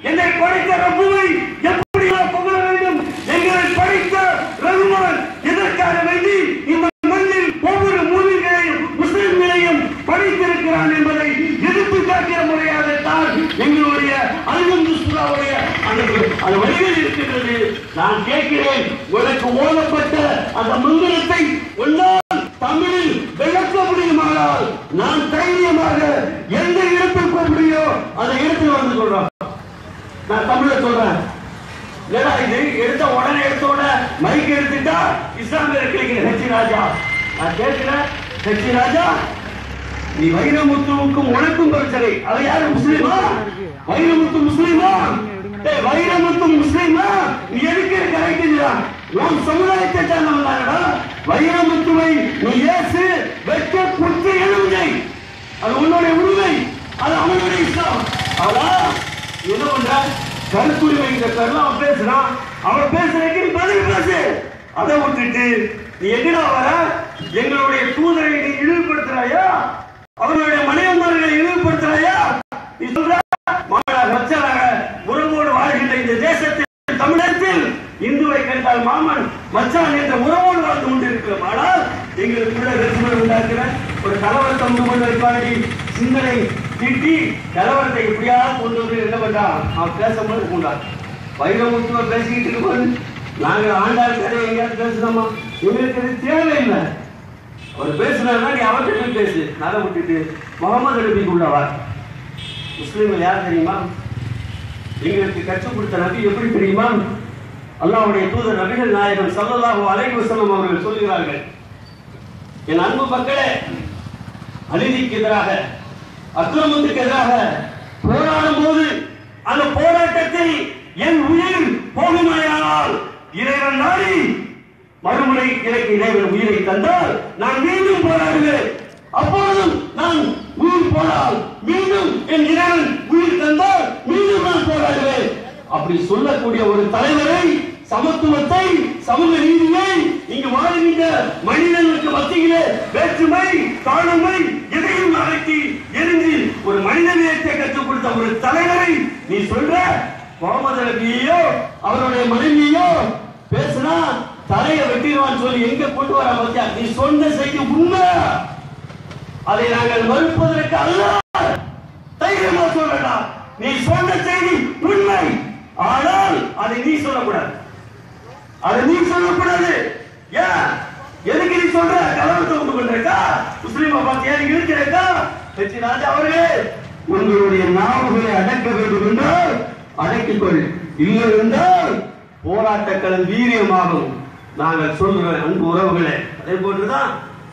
என்னை படைத்த ரப்புவை எப்படி நான் புகழ வேண்டும் எங்களை படைத்த ரகுமான் எதற்காக வேண்டி இந்த மண்ணில் ஒவ்வொரு மூலிகளையும் முஸ்லிம்களையும் படைத்திருக்கிறான் என்பதை எடுத்து காட்டிய முறையாகத்தான் எங்களுடைய அல்ஹம்து சூராவுடைய அந்த அந்த வழிகள் இருக்கின்றது நான் கேட்கிறேன் உனக்கு ஓதப்பட்ட அந்த மந்திரத்தை உன்னால் தமிழில் விளக்க முடியுமானால் நான் தைரியமாக எந்த இடத்தில் போக முடியும் அந்த இடத்தில் வந்து சொல்றேன் நான் தமிழ்ல சொல்றேன் ஏடா இது எடுத்த உடனே எடுத்த உடனே மைக் எடுத்துட்டா இஸ்லாமியர் கிடைக்கிற ஹெச்சி ராஜா நான் கேட்கிறேன் ஹெச்சி ராஜா நீ வைரமுத்துவுக்கும் உனக்கும் பிரச்சனை அது யாரு முஸ்லீமா வைரமுத்து முஸ்லீமா டேய் வைரமுத்து முஸ்லீமா நீ எதுக்கு கரெக்டுங்களா உன் சமுதாயத்தை சேர்ந்தவன் தானடா வைரமுத்துவை நீ ஏசு வெட்ட குத்தி எழுதை அது உன்னுடைய உரிமை அது அவனுடைய இஷ்டம் ஆனா என்ன பண்ற கருத்துரிமை இந்த கருணா அவன் பேசுறான் அவன் பேசுறதுக்கு நீ பதில் பேசு அதை விட்டுட்டு நீ எங்கடா வர எங்களுடைய தூதரை நீ இழிவுபடுத்துறாயா அவர்களுடைய மனைவன்மார்களை இழிவுபடுத்துறாயா நீ சொல்ற மாமனாக மச்சனாக உறவோடு வாழ்கின்ற இந்த தேசத்தில் தமிழகத்தில் இந்துவை கண்டால் மாமன் மச்சான் என்ற உறவோடு வாழ்ந்து கொண்டிருக்கிறோம் ஆனால் எங்களுக்குள்ள வெற்றுமை உண்டாக்குற ஒரு கலவரத்தை உண்டு கொண்டிருப்பாடி சிந்தனை திட்டி கலவரத்தை எப்படியாவது கொண்டு வந்து என்ன பண்றான் அவன் பேசும்போது கொண்டான் வைரமுத்துவ பேசிக்கிட்டு இருக்கும்போது நாங்க ஆண்டாள் கதை எங்கேயாவது பேசுனோமா எங்களுக்கு இது தேவையில்லை அவர் பேசுனாருன்னா நீ அவர்கிட்ட போய் பேசு அதை விட்டுட்டு முகமது நபிக்கு உள்ளவா முஸ்லீம்கள் யார் தெரியுமா எங்களுக்கு கற்றுக் கொடுத்த நபி எப்படி தெரியுமா அல்லாஹ்வுடைய தூதர் நபிகள் நாயகம் ஸல்லல்லாஹு அலைஹி வஸல்லம் அவர்கள் சொல்கிறார்கள் என் அன்பு மக்களே அநீதிக்கு எதிராக அக்கிரமத்துக்கு எதிராக போராடும் போது அந்த போராட்டத்தில் என் உயிர் போகுமாயானால் இறைவன் நாடி மறுமுறை எனக்கு இறைவன் உயிரை தந்தால் நான் மீண்டும் போராடுவேன் அப்பொழுதும் நான் உயிர் போனால் மீண்டும் என் இறைவன் உயிர் தந்தால் மீண்டும் நான் போராடுவேன் அப்படி சொல்லக்கூடிய ஒரு தலைவரை சமத்துவத்தை சமூக நீதியை இங்கு வாழ்கின்ற மனிதனுக்கு மத்தியிலே வேற்றுமை தாழ்மை எதையும் அடக்கி எரிஞ்சு ஒரு மனித நேயத்தை கற்றுக் கொடுத்த ஒரு தலைவரை நீ சொல்ற முகமது நபியையோ அவருடைய மனைவியோ பேசுனா தலையை வெட்டிடுவான்னு சொல்லி எங்க கொண்டு வர பத்தியா நீ சொன்ன செய்தி உண்மை அதை நாங்கள் மறுப்பதற்கு அல்ல தைரியமா சொல்லடா நீ சொன்ன செய்தி உண்மை ஆனால் அதை நீ சொல்லக்கூடாது அதை நீ சொல்லக்கூடாது ஏன் எதுக்கு நீ சொல்ற கலவரத்தை உண்டு பண்றக்கா முஸ்லீமை பார்த்து ஏன் இருக்கிறக்கா வெற்றி ராஜா அவர்களே உங்களுடைய நாவுகளை அடக்க வேண்டும் என்றால் அடக்கிக் கொள் இல்லை என்றால் போராட்ட களம் வீரியமாகும் நாங்கள் சொல்கிறோம் அன்பு உறவுகளே அதே போன்றுதான்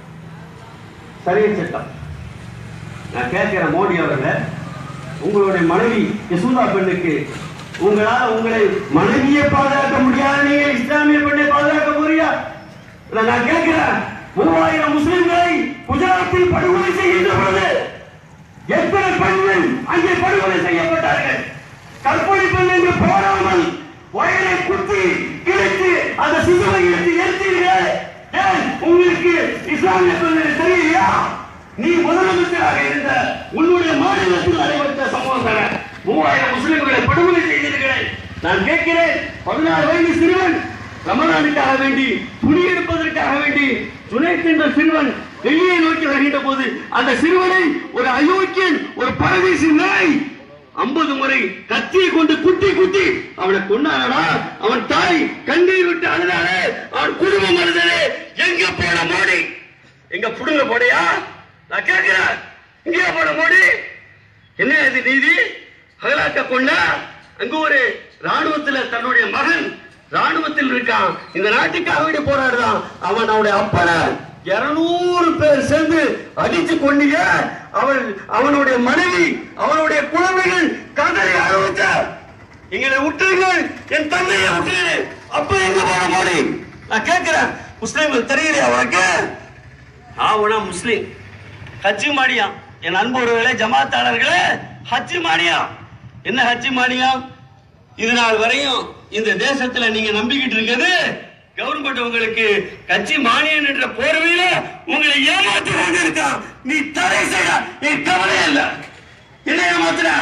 சரிய சட்டம் நான் கேட்கிறேன் மோடி அவர்களே உங்களுடைய மனைவி யசோதா பெண்ணுக்கு உங்களால உங்களை மனைவியை பாதுகாக்க முடியாத நீங்க இஸ்லாமிய பெண்ணை பாதுகாக்க போறியா இல்ல நான் கேட்கிறேன் மூவாயிரம் முஸ்லிம்களை குஜராத்தில் படுகொலை செய்கின்ற பொழுது எத்தனை பெண்கள் அங்கே படுகொலை செய்யப்பட்டார்கள் கற்பனை பெண் என்று போடாமல் வயலை குத்தி கிழித்து அந்த சிசுவை எடுத்து எரித்தீர்கள் ஏன் உங்களுக்கு இஸ்லாமிய பெண்கள் தெரியலையா நீ முதலமைச்சராக இருந்த உன்னுடைய மாநிலத்தில் நடைபெற்ற சம்பவம் தானே மூவாயிரம் முஸ்லிம்களை படுகொலை செய்தீர்கள் நான் கேட்கிறேன் பதினாறு வயது சிறுவன் ரமணானுக்காக வேண்டி துணி எடுப்பதற்காக வேண்டி துணை சென்ற சிறுவன் வெளியே நோக்கி வருகின்ற போது அந்த சிறுவனை ஒரு அயோக்கியன் ஒரு பரதேசி நாய் ஐம்பது முறை கத்தியை கொண்டு குத்தி குத்தி அவனை கொண்டாடா அவன் தாய் கண்ணீர் விட்டு அழுதானே அவன் குடும்பம் அழுதானே எங்க போன மோடி எங்க புடுங்க போடையா நான் கேட்கிறேன் இங்கே போன மோடி என்ன இது நீதி அகலாக்க கொண்டா அங்க ஒரு ராணுவத்துல தன்னுடைய மகன் ராணுவத்தில் இருக்கான் இந்த நாட்டுக்காக வேண்டி போராடுறான் அவன் அவனுடைய அப்பனை இருநூறு பேர் சேர்ந்து அடிச்சு கொண்டீங்க அவன் அவனுடைய மனைவி அவனுடைய குழந்தைகள் கதறி அழுவச்ச எங்களை விட்டுருங்கள் என் தந்தையை விட்டுரு அப்ப எங்க போன மோடி நான் கேட்கிறேன் முஸ்லீம்கள் தெரியலையா உனக்கு ஆவனா முஸ்லீம் ஹஜ்ஜி மாடியா என் அன்புறவுகளே ஜமாத்தாளர்களே ஹஜ்ஜி மாடியா என்ன ஹஜ்ஜி மாடியா இது நாள் வரையும் இந்த தேசத்துல நீங்க நம்பிக்கிட்டு இருக்கிறது கவர்மெண்ட் உங்களுக்கு கட்சி மானியம் என்ற போர்வையில உங்களை ஏமாத்தி கொண்டிருக்கான் நீ தடை செய்ய நீ கவலை இல்ல என்ன ஏமாத்துற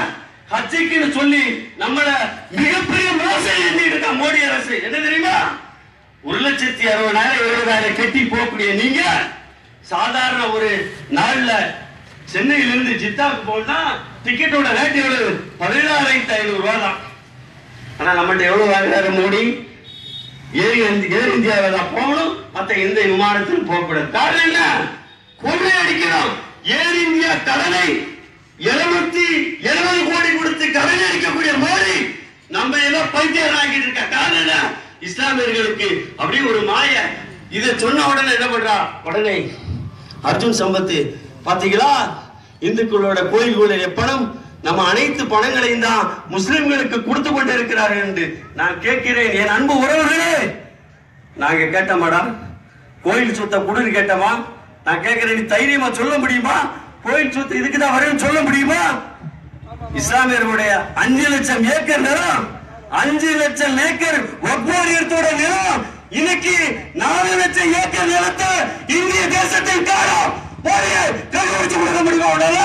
ஹஜ்ஜிக்குன்னு சொல்லி நம்மள மிகப்பெரிய மோசடி செஞ்சுட்டு இருக்கா மோடி அரசு என்ன தெரியுமா ஒரு லட்சத்தி அறுபதாயிரம் இருபதாயிரம் கட்டி போகக்கூடிய நீங்க சாதாரண ஒரு நாள்ல சென்னையில இருந்து ஜித்தாவுக்கு போனா டிக்கெட்டோட ரேட் எவ்வளவு பதினாறாயிரத்தி ஐநூறு ரூபாய் தான் ஆனா நம்மகிட்ட எவ்வளவு வாங்குறாரு மோடி ஏர் இந்தி- ஏர் இந்தியாவில் தான் போகணும் மத்த எந்த விமானத்திலும் போகக்கூடாது காரணம் என்ன கொள்ளை அடிக்கணும் ஏர் இந்தியா கடனை எழுநூத்தி எழுபது கோடி கொடுத்து கடனை அடிக்கக்கூடிய மோடி நம்ம ஏதோ பைத்தியம் ஆக்கிட்டு இருக்க காரணம் என்ன இஸ்லாமியர்களுக்கு அப்படியே ஒரு மாய இதை சொன்ன உடனே என்ன பண்றா உடனே அர்ஜுன் சம்பத்து பாத்தீங்களா இந்துக்களோட கோயில்களுடைய பணம் நம்ம அனைத்து பணங்களையும் தான் முஸ்லிம்களுக்கு கொடுத்து கொண்டு இருக்கிறார்கள் என்று நான் கேட்கிறேன் என் அன்பு உறவுகளே நாங்க கேட்டோமாடா கோயில் சொத்தை குடுன்னு கேட்டோமா நான் கேட்கிறேன் நீ தைரியமா சொல்ல முடியுமா கோயில் சொத்து இதுக்கு தான் வரையும் சொல்ல முடியுமா இஸ்லாமியர்களுடைய அஞ்சு லட்சம் ஏக்கர் நிலம் அஞ்சு லட்சம் ஏக்கர் ஒப்பாரியத்தோட நிலம் இன்னைக்கு நாலு லட்சம் ஏக்கர் நிலத்தை இந்திய தேசத்தை காணும் போறிய கையெழுத்து கொடுக்க முடியுமா உடனே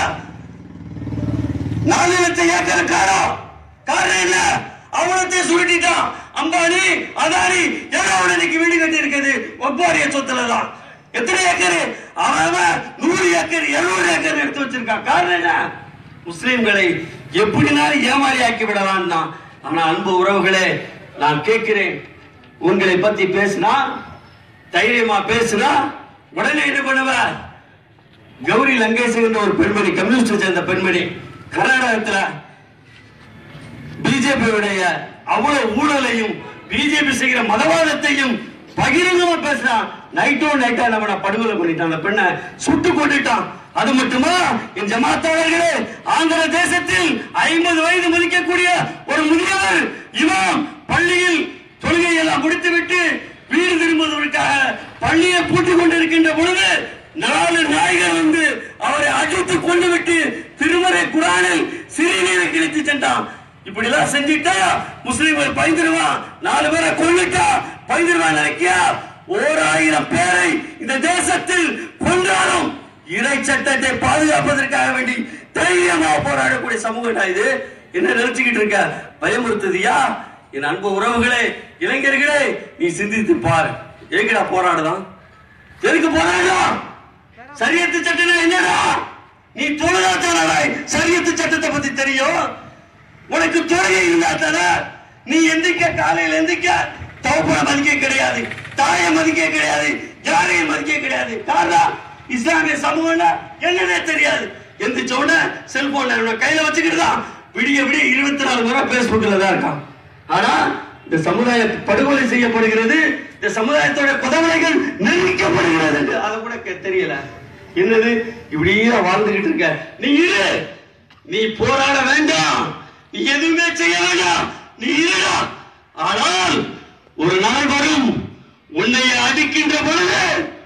நாலு லட்சம் ஏக்கர் காணும் காரணம் என்ன அவ்வளோத்தையும் சுருட்டிட்டான் அம்பானி அதானி எல்லாம் இன்னைக்கு வீடு கட்டி இருக்குது ஒப்பாரிய சொத்துல தான் எத்தனை ஏக்கர் அவன் அவன் நூறு ஏக்கர் இருநூறு ஏக்கர் எடுத்து வச்சிருக்கான் காரணம் என்ன முஸ்லிம்களை எப்படினாலும் ஏமாறி ஆக்கி விடலாம் தான் ஆனா அன்பு உறவுகளே நான் கேட்கிறேன் உங்களை பத்தி பேசினா தைரியமா பேசினா உடனே என்ன பண்ணுவ கௌரி லங்கேசன் என்ற ஒரு பெண்மணி கம்யூனிஸ்ட் சேர்ந்த பெண்மணி கர்நாடகத்துல பிஜேபியுடைய அவ்வளவு ஊழலையும் பிஜேபி செய்கிற மதவாதத்தையும் பகிரங்கமா பேசுறான் நைட்டோ நைட்டா நம்ம படுகொலை பண்ணிட்டான் அந்த பெண்ணை சுட்டு கொண்டுட்டான் அது மட்டுமா என் ஜமாத்தாளர்களே ஆந்திர தேசத்தில் ஐம்பது வயது மதிக்கக்கூடிய ஒரு முதியவர் இமாம் பள்ளியில் தொழுகை எல்லாம் முடித்துவிட்டு வீடு திரும்புவதற்காக பள்ளியை பூட்டிக் கொண்டிருக்கின்ற பொழுது நாலு நாய்கள் வந்து அவரை அடித்து கொண்டு விட்டு திருமறை குரானில் சிறுநீரை கிழித்து சென்றான் இப்படி எல்லாம் செஞ்சிட்டா முஸ்லிம்கள் பயந்துருவான் நாலு பேரை கொண்டுட்டா பயந்துருவான் நினைக்கியா ஓர் ஆயிரம் பேரை இந்த தேசத்தில் கொன்றாலும் இறை சட்டத்தை பாதுகாப்பதற்காக வேண்டி தைரியமா போராடக்கூடிய சமூகம்டா இது என்ன நினைச்சுக்கிட்டு இருக்க பயமுறுத்துதியா என் அன்பு உறவுகளே இளைஞர்களே நீ சிந்தித்து பாரு எதுக்குடா போராடுதான் எதுக்கு போராடலாம் சரியத்து சட்டம்னா என்னடா நீ தொழிலாளர் சரியத்து சட்டத்தை பத்தி தெரியும் உனக்கு தொழுகை இருந்தா தானே நீ எந்திக்க காலையில எந்திக்க தவப்பன மதிக்க கிடையாது தாயை மதிக்க கிடையாது யாரையும் மதிக்க கிடையாது காரணம் இஸ்லாமிய சமூகம்னா என்னன்னே தெரியாது எந்திரிச்ச உடனே செல்போன் கையில வச்சுக்கிட்டு தான் விடிய விடிய இருபத்தி நாலு முறை பேஸ்புக்ல தான் இருக்கான் ஆனா இந்த சமுதாயம் படுகொலை செய்யப்படுகிறது இந்த சமுதாயத்தோட கொதவலைகள் நிர்ணயிக்கப்படுகிறது என்று அதை கூட கே- தெரியல என்னது இப்படியே வாழ்ந்துகிட்டு இருக்க நீ இரு நீ போராட வேண்டாம் நீ எதுவுமே செய்ய வேண்டாம் நீ இருடா ஆனால் ஒரு நாள் வரும் உன்னை அடிக்கின்ற பொழுது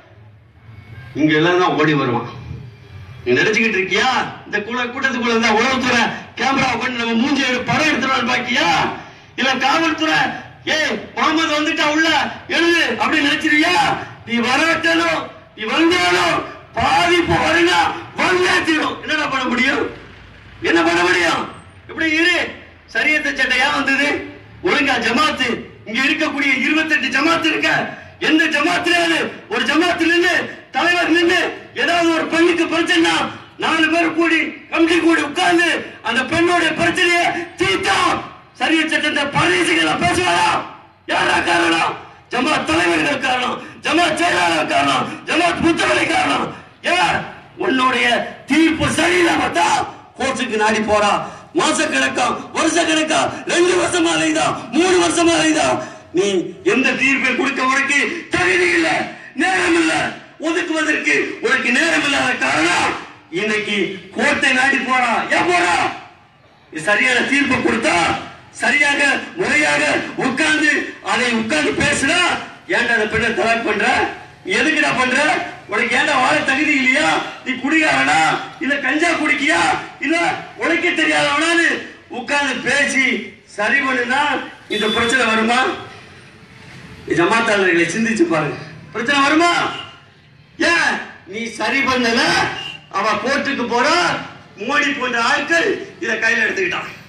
இங்க எல்லாம் தான் ஓடி வருவான் நீ நினைச்சுக்கிட்டு இருக்கியா இந்த கூட கூட்டத்துக்குள்ள இருந்தா உளவுத்துறை கேமரா கொண்டு நம்ம மூஞ்சி எடுத்து படம் எடுத்துருவான்னு பாக்கியா இல்ல காவல்துறை ஏய் முகமது வந்துட்டா உள்ள எழுது அப்படி நினைச்சிருக்கியா நீ வரட்டணும் நீ வந்தாலும் பாதிப்பு வரனா வந்தே தீரும் என்னடா பண்ண முடியும் என்ன பண்ண முடியும் இப்படி இரு சரியத்த சட்டை ஏன் வந்தது ஒழுங்கா ஜமாத்து இங்க இருக்கக்கூடிய 28 ஜமாத்து இருக்க எந்த ஜமாத்துல ஒரு ஜமாத்துல நின்னு தலைவர் நின்னு ஏதாவது ஒரு பெண்ணுக்கு பிரச்சனை நாலு பேர் கூடி கமிட்டி கூடி உட்கார்ந்து அந்த பெண்ணோட பிரச்சனையை தீர்த்தோம் சரிய சட்டத்தை பரிசுகளை பேசுவாரா யாரா காரணம் ஜமாத் தலைவர்கள் காரணம் ஜமாத் செயலாளர் காரணம் ஜமாத் புத்தவரை காரணம் ஏன் உன்னுடைய தீர்ப்பு சரியில்லாம தான் கோர்ட்டுக்கு நாடி போறா மாச கணக்கா வருஷ கணக்கா ரெண்டு வருஷமா அலைதா மூணு வருஷமா அலைதா நீ எந்த தீர்ப்பை கொடுக்க உனக்கு தகுதி இல்ல நேரம் இல்ல ஒதுக்குவதற்கு உனக்கு நேரம் இல்லாத காரணம் இன்னைக்கு கோர்ட்டை நாடி போறா ஏன் போறா நீ சரியான தீர்ப்பு கொடுத்தா சரியாக முறையாக உட்கார்ந்து அதை உட்கார்ந்து பேசுனா ஏன்டா அந்த பெண்ணை தலாக் பண்ற நீ எதுக்குடா பண்ற உனக்கு ஏன்டா வாழ தகுதி இல்லையா நீ குடிகாரனா இல்ல கஞ்சா குடிக்கியா இல்ல உனக்கே தெரியாதவனான்னு உட்கார்ந்து பேசி சரி பண்ணுனா இந்த பிரச்சனை வருமா ஜமாத்தாளர்களை சிந்திச்சு பாருங்க பிரச்சனை வருமா ஏன் நீ சரி பண்ணல அவ கோர்ட்டுக்கு போறா மோடி போன்ற ஆட்கள் இத கையில எடுத்துக்கிட்டான்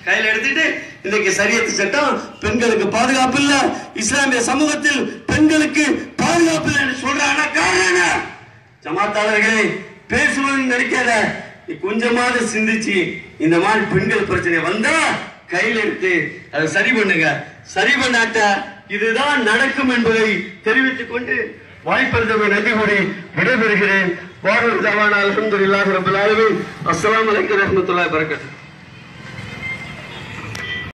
கையில எடுத்துட்டு இன்னைக்கு சரியத்து சட்டம் பெண்களுக்கு பாதுகாப்பு இல்ல இஸ்லாமிய சமூகத்தில் பெண்களுக்கு பாதுகாப்பு இல்லை சொல்றாங்க காரணம் என்ன ஜமாத்தாளர்களே பேசுவதுன்னு நினைக்காத நீ கொஞ்சமாவது சிந்திச்சு இந்த மாதிரி பெண்கள் பிரச்சனை வந்தா கையில எடுத்து அதை சரி பண்ணுங்க சரி பண்ணாட்ட இதுதான் நடக்கும் என்பதை தெரிவித்துக் கொண்டு வாய்ப்பளித்தமை நன்றி கூறி விடைபெறுகிறேன் வாரூர் தவான அலமதுல்லாஹி ரபுல் ஆலமீன் அஸ்ஸலாமு அலைக்கும் வரஹ்மத்துல்லாஹி வரகாத்துஹு